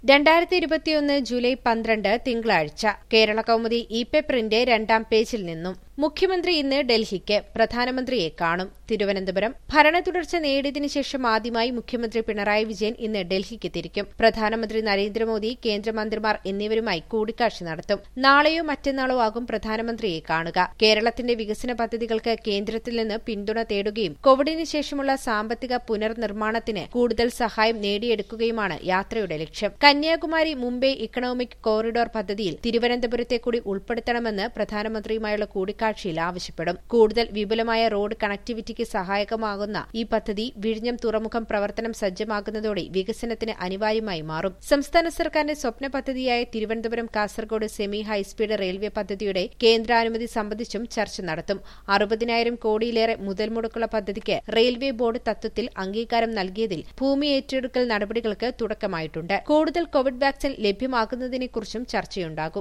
രണ്ടായിരത്തി ഇരുപത്തിയൊന്ന് ജൂലൈ പന്ത്രണ്ട് തിങ്കളാഴ്ച കേരള കൗമുദി ഇ പേപ്പറിന്റെ രണ്ടാം പേജിൽ നിന്നും മുഖ്യമന്ത്രി ഇന്ന് ഡൽഹിക്ക് പ്രധാനമന്ത്രിയെ കാണും തിരുവനന്തപുരം ഭരണ തുടർച്ച നേടിയതിനു ശേഷം ആദ്യമായി മുഖ്യമന്ത്രി പിണറായി വിജയൻ ഇന്ന് ഡൽഹിക്ക് തിരിക്കും പ്രധാനമന്ത്രി നരേന്ദ്രമോദി കേന്ദ്രമന്ത്രിമാർ എന്നിവരുമായി കൂടിക്കാഴ്ച നടത്തും നാളെയോ മറ്റന്നാളോ ആകും പ്രധാനമന്ത്രിയെ കാണുക കേരളത്തിന്റെ വികസന പദ്ധതികൾക്ക് കേന്ദ്രത്തിൽ നിന്ന് പിന്തുണ തേടുകയും കോവിഡിന് ശേഷമുള്ള സാമ്പത്തിക പുനർനിർമ്മാണത്തിന് കൂടുതൽ സഹായം നേടിയെടുക്കുകയുമാണ് യാത്രയുടെ ലക്ഷ്യം കന്യാകുമാരി മുംബൈ ഇക്കണോമിക് കോറിഡോർ പദ്ധതിയിൽ തിരുവനന്തപുരത്തെ കൂടി ഉൾപ്പെടുത്തണമെന്ന് പ്രധാനമന്ത്രിയുമായുള്ള കൂടിക്കാഴ്ചയിൽ ആവശ്യപ്പെടും കൂടുതൽ വിപുലമായ റോഡ് കണക്ടിവിറ്റിക്ക് സഹായകമാകുന്ന ഈ പദ്ധതി വിഴിഞ്ഞം തുറമുഖം പ്രവർത്തനം സജ്ജമാകുന്നതോടെ വികസനത്തിന് അനിവാര്യമായി മാറും സംസ്ഥാന സർക്കാരിന്റെ സ്വപ്ന പദ്ധതിയായ Thiruvananthapuram Kasaragod semi high speed railway പദ്ധതിയുടെ കേന്ദ്രാനുമതി സംബന്ധിച്ചും ചർച്ച നടത്തും അറുപതിനായിരം കോടിയിലേറെ മുതൽ മുടക്കുള്ള പദ്ധതിക്ക് റെയിൽവേ ബോർഡ് തത്വത്തിൽ അംഗീകാരം നൽകിയതിൽ ഭൂമി ഏറ്റെടുക്കൽ നടപടികൾക്ക് തുടക്കമായിട്ടുണ്ട് കൂടുതൽ കോവിഡ് വാക്സിൻ ലഭ്യമാക്കുന്നതിനെക്കുറിച്ചും ചർച്ചയുണ്ടാകും